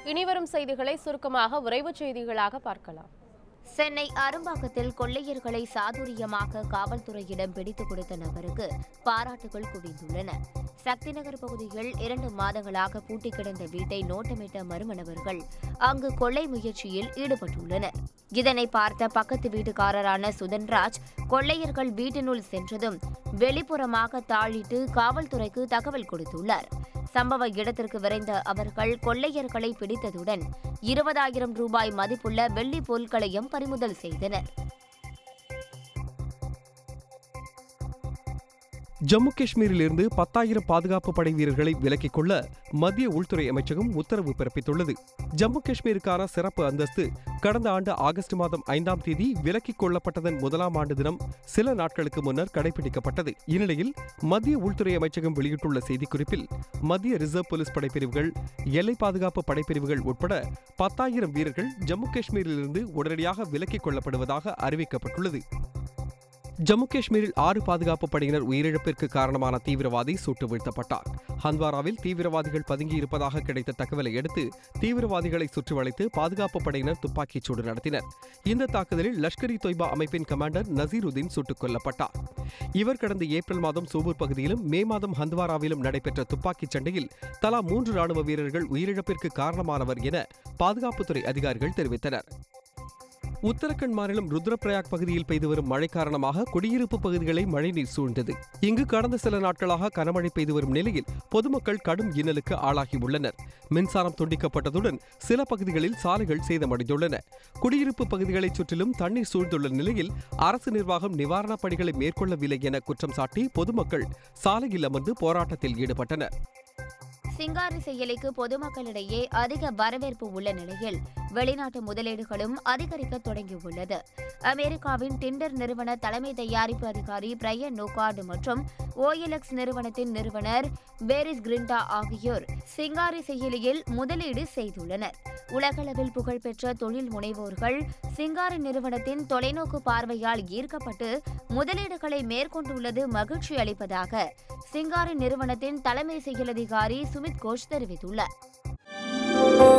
இனிவரும் செய்திகளை சுருக்கமாக விரைவுச் செய்திகளாக பார்க்கலாம் சென்னை அரும்பாக்கத்தில் கொள்ளையர்களை சாதுரியமாக காவல்துறையிடம் பிடித்துக் கொடுத்த நபருக்கு பாராட்டுகள் குவிந்துள்ளன சக்தி நகர் பகுதியில் இரண்டு மாதங்களாக பூட்டி கிடந்த வீட்டை நோட்டமிட்ட மர்ம நபர்கள் அங்கு கொள்ளை முயற்சியில் ஈடுபட்டுள்ளனர் இதனை பார்த்த பக்கத்து வீட்டுக்காரரான சுதன்ராஜ் கொள்ளையர்கள் வீட்டினுள் சென்றதும் வெளிப்புறமாக தாழிட்டு காவல்துறைக்கு தகவல் கொடுத்துள்ளார் சம்பவ இடத்திற்கு விரைந்த அவர்கள் கொள்ளையர்களை பிடித்ததுடன் இருபதாயிரம் ரூபாய் மதிப்புள்ள வெள்ளி பொருட்களையும் பறிமுதல் செய்தனர் ஜம்மு காஷ்மீரிலிருந்து பத்தாயிரம் பாதுகாப்பு படை வீரர்களை விலக்கிக் கொள்ள மத்திய உள்துறை அமைச்சகம் உத்தரவு பிறப்பித்துள்ளது ஜம்மு காஷ்மீருக்கான சிறப்பு அந்தஸ்து கடந்த ஆண்டு ஆகஸ்ட் மாதம் ஐந்தாம் தேதி விலக்கிக் கொள்ளப்பட்டதன் முதலாம் ஆண்டு தினம் சில நாட்களுக்கு முன்னர் கடைபிடிக்கப்பட்டது இந்நிலையில் மத்திய உள்துறை அமைச்சகம் வெளியிட்டுள்ள செய்திக்குறிப்பில் மத்திய ரிசர்வ் போலீஸ் படைப்பிரிவுகள் எல்லை பாதுகாப்பு படைப்பிரிவுகள் உட்பட பத்தாயிரம் வீரர்கள் ஜம்மு காஷ்மீரிலிருந்து உடனடியாக விலக்கிக் கொள்ளப்படுவதாக அறிவிக்கப்பட்டுள்ளது ஜம்மு காஷ்மீரில் ஆறு பாதுகாப்பு படையினர் உயிரிழப்பிற்கு காரணமான தீவிரவாதி சுட்டு வீழ்த்தப்பட்டார் ஹந்த்வாராவில் தீவிரவாதிகள் பதுங்கியிருப்பதாக கிடைத்த தகவலை அடுத்து தீவிரவாதிகளை சுற்றி வளைத்து பாதுகாப்பு படையினர் துப்பாக்கிச் சூடு நடத்தினர் இந்த தாக்குதலில் லஷ்கர் இ தொய்பா அமைப்பின் கமாண்டர் நசீருதீன் சுட்டுக் கொல்லப்பட்டார் இவர் கடந்த ஏப்ரல் மாதம் சோபூர் பகுதியிலும் மே மாதம் ஹந்த்வாராவிலும் நடைபெற்ற துப்பாக்கிச் சண்டையில் தலா மூன்று ராணுவ வீரர்கள் உயிரிழப்பிற்கு காரணமானவர் என பாதுகாப்புத்துறை அதிகாரிகள் தெரிவித்தனர் உத்தரகண்ட் மாநிலம் ருத்ரப்பிரயாக் பகுதியில் பெய்து வரும் மழை காரணமாக குடியிருப்பு பகுதிகளை மழைநீர் சூழ்ந்தது இங்கு கடந்த சில நாட்களாக கனமழை பெய்து வரும் நிலையில் பொதுமக்கள் கடும் இன்னலுக்கு ஆளாகியுள்ளனர் மின்சாரம் துண்டிக்கப்பட்டதுடன் சில பகுதிகளில் சாலைகள் சேதமடைந்துள்ளன குடியிருப்பு பகுதிகளைச் சுற்றிலும் தண்ணீர் சூழ்ந்துள்ள நிலையில் அரசு நிர்வாகம் நிவாரணப் பணிகளை மேற்கொள்ளவில்லை என குற்றம் சாட்டி பொதுமக்கள் சாலையில் அமர்ந்து போராட்டத்தில் ஈடுபட்டனர் சிங்காரி செயலிக்கு பொதுமக்களிடையே அதிக வரவேற்பு உள்ள நிலையில் வெளிநாட்டு முதலீடுகளும் அதிகரிக்க தொடங்கியுள்ளது அமெரிக்காவின் டிண்டர் நிறுவன தலைமை தயாரிப்பு அதிகாரி பிரையன் நோகார்டு மற்றும் ஓஎல்எக்ஸ் நிறுவனத்தின் நிறுவனர் பேரிஸ் கிரிண்டா ஆகியோர் சிங்காரி செயலியில் முதலீடு செய்துள்ளனர் உலகளவில் புகழ்பெற்ற தொழில் முனைவோர்கள் சிங்காரி நிறுவனத்தின் தொலைநோக்கு பார்வையால் ஈர்க்கப்பட்டு முதலீடுகளை மேற்கொண்டுள்ளது மகிழ்ச்சி அளிப்பதாக சிங்காரி நிறுவனத்தின் தலைமை செயலதிகாரி சுமித் கோஷ் தெரிவித்துள்ளார்